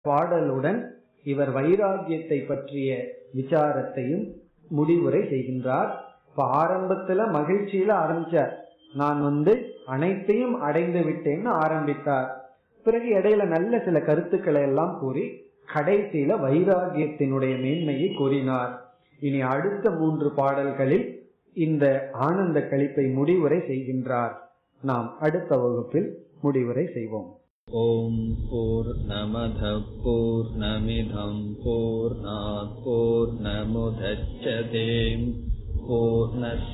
பாடலுடன் இவர் வைராகியத்தை பற்றிய விசாரத்தையும் முடிவுரை செய்கின்றார் இப்ப ஆரம்பத்துல மகிழ்ச்சியில ஆரம்பிச்சார் நான் வந்து அனைத்தையும் அடைந்து விட்டேன்னு ஆரம்பித்தார் பிறகு இடையில நல்ல சில கருத்துக்களை எல்லாம் கூறி கடைசியில வைராகியத்தினுடைய மேன்மையை கூறினார் இனி அடுத்த மூன்று பாடல்களில் இந்த ஆனந்த கழிப்பை முடிவுரை செய்கின்றார் நாம் அடுத்த வகுப்பில் முடிவுரை செய்வோம் ॐ पूर्णमधः पूर्णमिधम् पूर्णात् पूर्णमुदच्छते पूर्णस्य